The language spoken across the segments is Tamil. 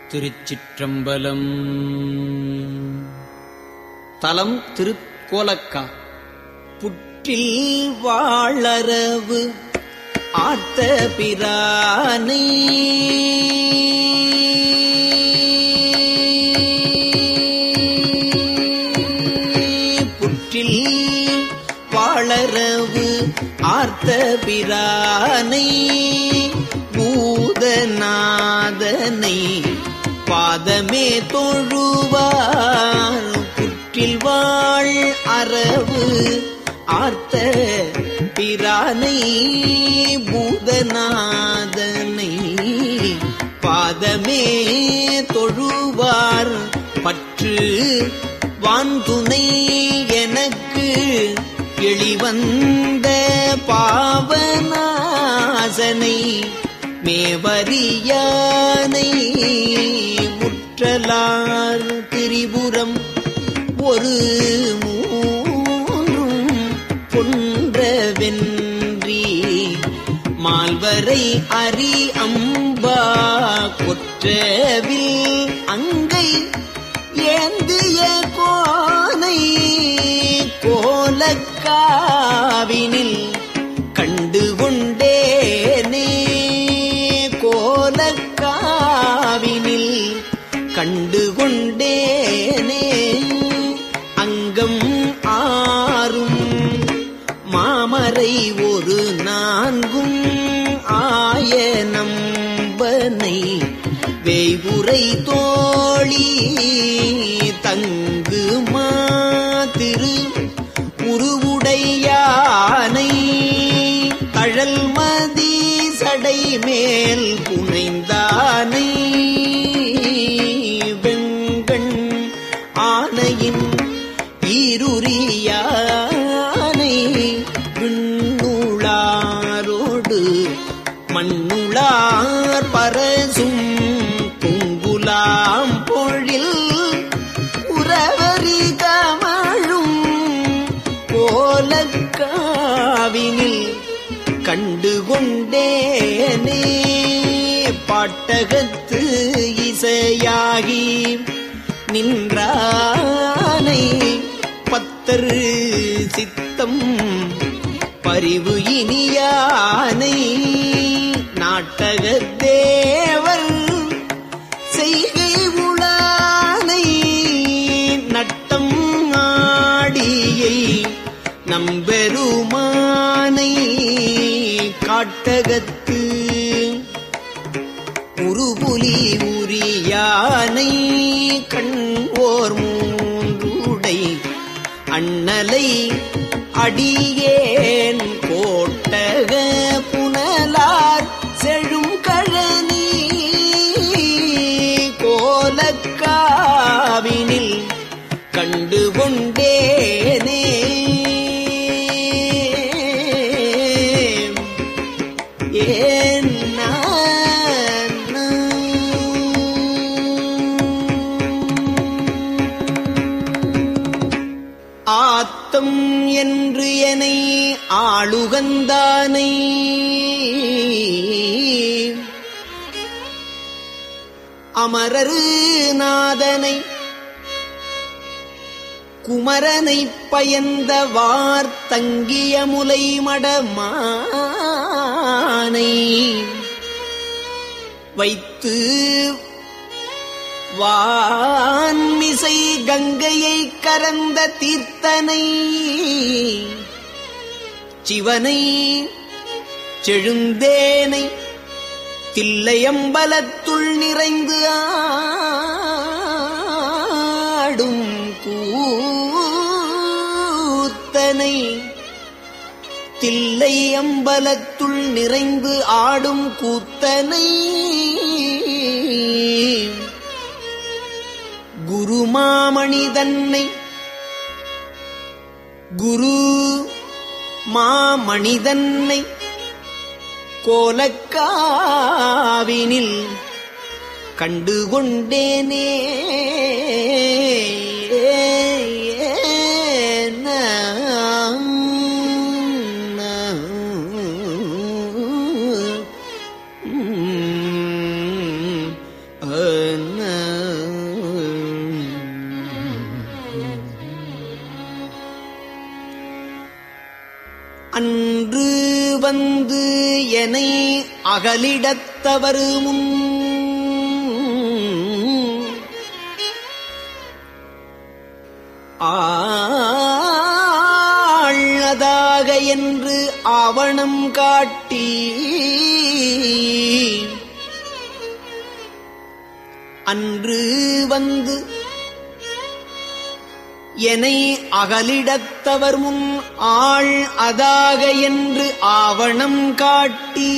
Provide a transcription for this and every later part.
திருச்சிற்றம்பலம் தலம் திருக்கோலக்கா புற்றில் வாழறவு ஆத்த பிரானை புற்றில் வாழறவு ஆர்த்த பிரானை பூதநாதனை பாதமே தொழுவார் புற்றில் வாழ் அரவு ஆர்த்த பிரானை பூதநாதனை பாதமே தொழுவார் பற்று வான்துணை எனக்கு எளிவந்த பாவநாசனை மேவரியானை முற்றலார் திரிபுரம் ஒரு மூன்றும் பொன்றவென்றி மால்வரை அரி அம்பா கொற்றவில் அங்கை ஏந்திய கோனை கோலக்காவினில் கண்டு கொண்டேனே கோலக்காவினில் கண்டு கொண்டேனே அங்கம் ஆறும் மாமரை ஒரு நான்கும் ஆய நம்பனை வேய்புரை தோழி தங்கு மாதிரு உருவுடையானை தழல் மதி சடை மேல் புனைந்தானை வெங்கண் ஆனையின் ஈருரியானை விண்ணுளாரோடு மண்ணுளார் பரசும் பூங்குலாம் பொழில் உறவரி கமழும் கோலக்காவினில் கண்டு கொண்டேனே பாட்டகத்து இசையாகி நின்றானை பத்தரு சித்தம் பரிவு இனியானை நாட்டக தேவர் செய்கை உளானை நட்டம் ஆடியை நம்பெருமானை காட்டகத்து உருபுலி உரியானை கண் ஓர் மூன்றுடை அண்ணலை அடியேன் கோட்டக புனலார் செழும் கழனி கோலக்காவினில் கண்டு கொண்டேனே ஏன் ஆத்தம் என்று என்னை ஆளுகந்தானை அமரரு நாதனை குமரனை பயந்த வார்த்தங்கிய முலை மடமானை வைத்து வான்மிசை கங்கையை கரந்த தீர்த்தனை சிவனை செழுந்தேனை தில்லையம்பலத்துள் நிறைந்து ஆடும் கூத்தனை தில்லை அம்பலத்துள் நிறைந்து ஆடும் கூத்தனை குருமாமணி தன்னை குரு மாமணிதன்னை கோலக்காவினில் கண்டு கொண்டேனே உம் எனை அகலிடத்தவரு முன் ஆழதாக என்று ஆவணம் காட்டி அன்று வந்து எனை அகலிடத்தவர் முன் ஆள் அதாக என்று ஆவணம் காட்டி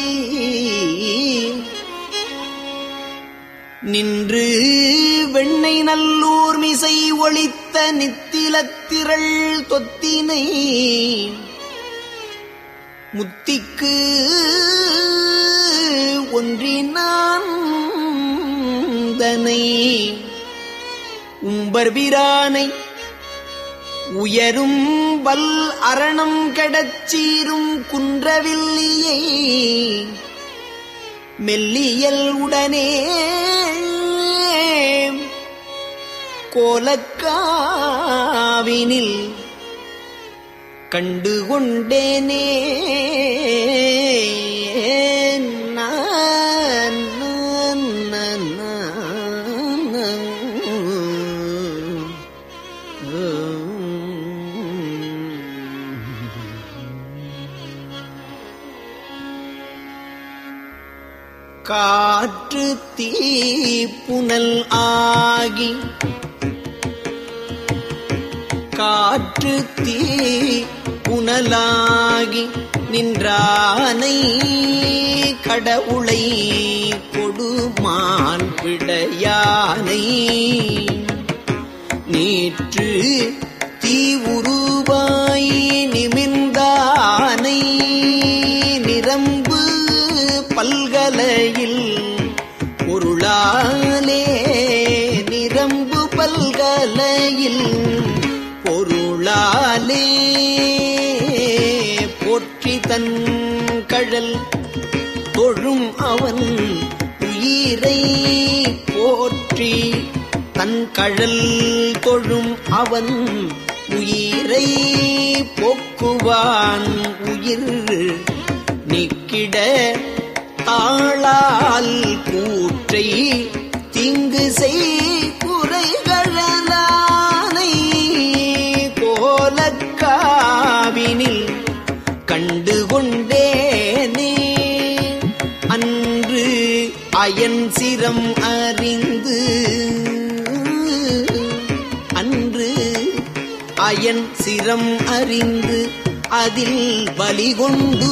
நின்று வெண்ணை நல்லூர் மிசை ஒளித்த நித்திலத்திரள் தொத்தினை முத்திக்கு ஒன்றினான் தனை உம்பர் வீரானை உயரும் வல் அரணம் கெடச்சீரும் குன்றவில்லியை மெல்லியல் உடனே கோலக்காவினில் கண்டு கொண்டேனே நான், நான், நான், நான். காற்று தீ புனல் ஆகி காற்று தீ புனலாகி நின்றானை கடவுளை கொடுமான் விடையானை நேற்று தீ உருவாய் நிமிர்ந்தானை நிரம்பு பல்கலையில் பொருளாலே நிரம்பு பல்கலையில் பொருளாலே போற்றி தன் கழல் தொழும் அவன் உயிரை போற்றி தன் கழல் தொழும் அவன் உயிரை போக்குவான் உயிர் நிக்கிட தாளால் கூற்றை திங்கு செய் குறைகழலானை கோலக்காவினில் கண்டு கொண்டேனே அன்று அயன் சிரம் அறிந்து அன்று அயன் சிரம் அறிந்து அதில் பலி கொண்டு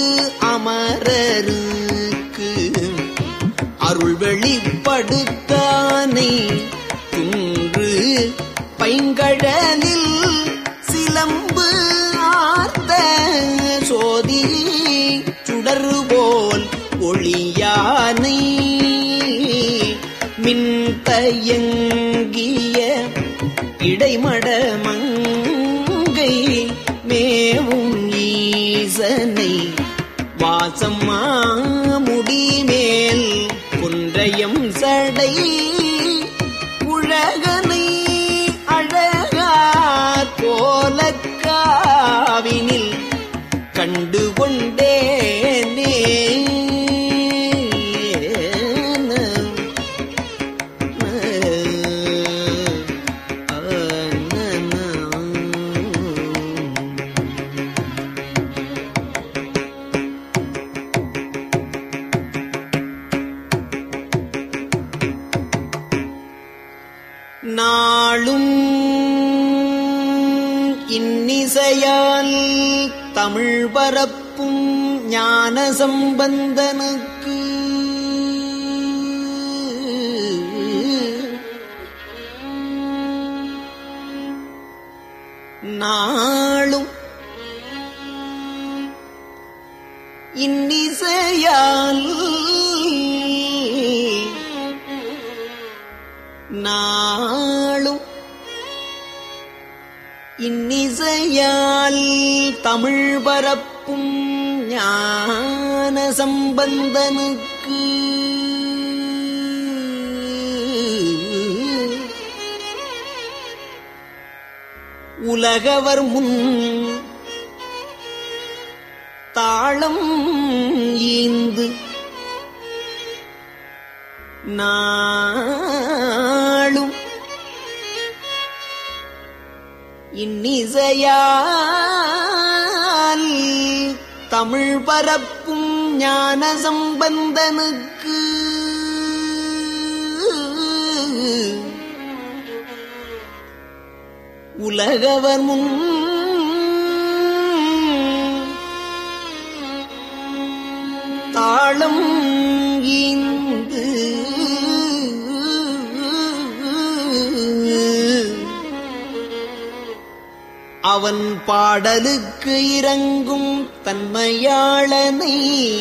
அமரருக்கு அருள் வெளிப்படுத்தானை துன்று பைங்கழலில் சிலம்பு ஆர்த்த சோதி சுடரு போல் ஒளியானை மின்தயங்கிய இடைமட மங்கை மேவும் ஈசனை வாசம்மா முடிமேல் குன்றையம் சடை உழகனை அழகார் கோலக்காவினில் கண்டு கொண்டேனே நாளும் இன்னிசையால் தமிழ் பரப்பும் ஞான சம்பந்தனுக்கு நாளும் இன்னிசையால் நாளும் இன்னிசையால் தமிழ் பரப்பும் ஞான சம்பந்தனுக்கு உலகவர் முன் தாளம் ஈந்து நாளும் இன்னிசையால் தமிழ் பரப்பும் ஞான சம்பந்தனுக்கு உலகவர் முன் தாளம் ஈந்து அவன் பாடலுக்கு இறங்கும் தன்மையாளனை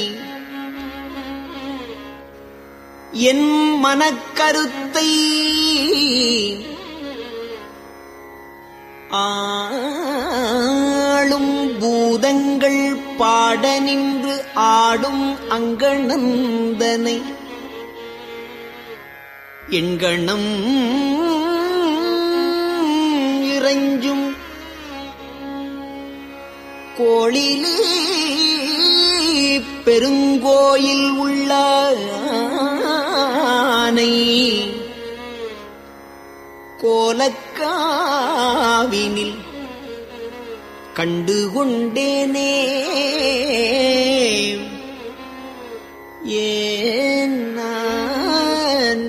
என் மனக்கருத்தை ஆளும் பூதங்கள் பாட நின்று ஆடும் அங்கணந்தனை எண்கணம் இறைஞ்சும் கோளிலே பெருங்கோயில் உள்ள ஆனை கோலக்காவினில் கண்டு கொண்டேனே ஏன் நான்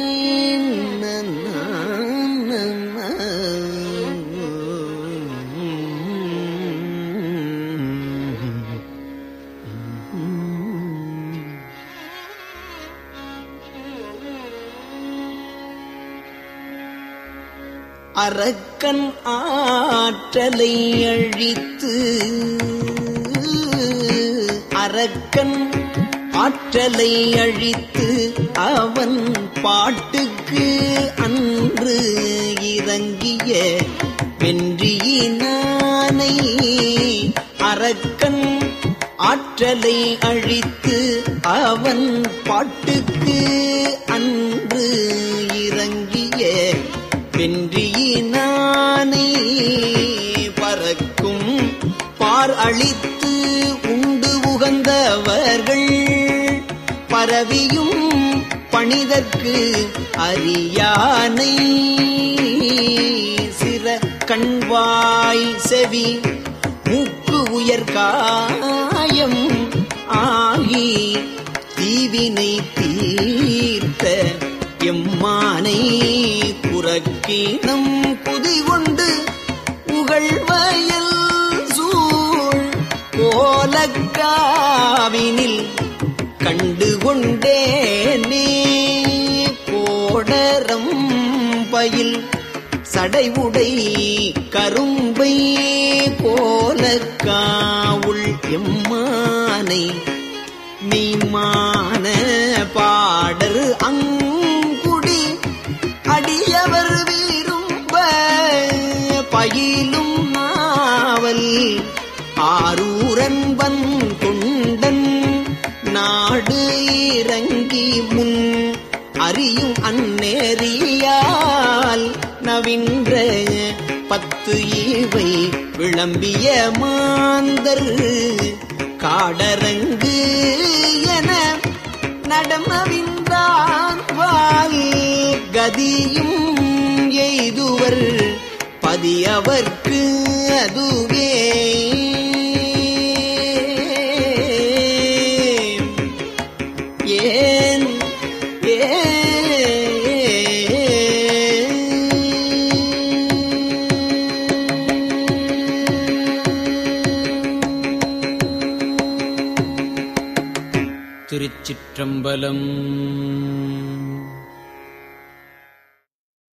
அரக்கன் ஆற்றலை அழித்து அரக்கன் ஆற்றலை அழித்து அவன் பாட்டுக்கு அன்று இறங்கிய வென்றியினானை அரக்கன் ஆற்றலை அழித்து அவன் பாட்டுக்கு அன்று இறங்கிய வென்றியினானை பறக்கும் பார் அழித்து உண்டு உகந்தவர்கள் பரவியும் பணிதற்கு அறியானை சிற கண்வாய் செவி மூக்கு உயர்காயம் ஆகி தீவினை தீர்த்த எம்மானை புறக்கீனம் குதிகொண்டு புகழ்வயல் சூழ் கோலக்காவினில் கண்டு கொண்டேனே கோடரம் பயில் சடைவுடை கரும்பை கோலக்காவுள் எம்மானை மெய்மான பாடர் அங்குடி அடியவர் விரும்ப பயிலும் நாவல் ஆரூரன் வன் கொண்டன் நாடு இறங்கி முன் அறியும் அந்நேரியால் நவின்ற பத்து ஈவை விளம்பிய மாந்தர் காடரங்கு என நடமவிந்தான் வால் கதியும் எய்துவர் பதியவர்க்கு அதுவே ஏன் திருச்சிற்றம்பலம்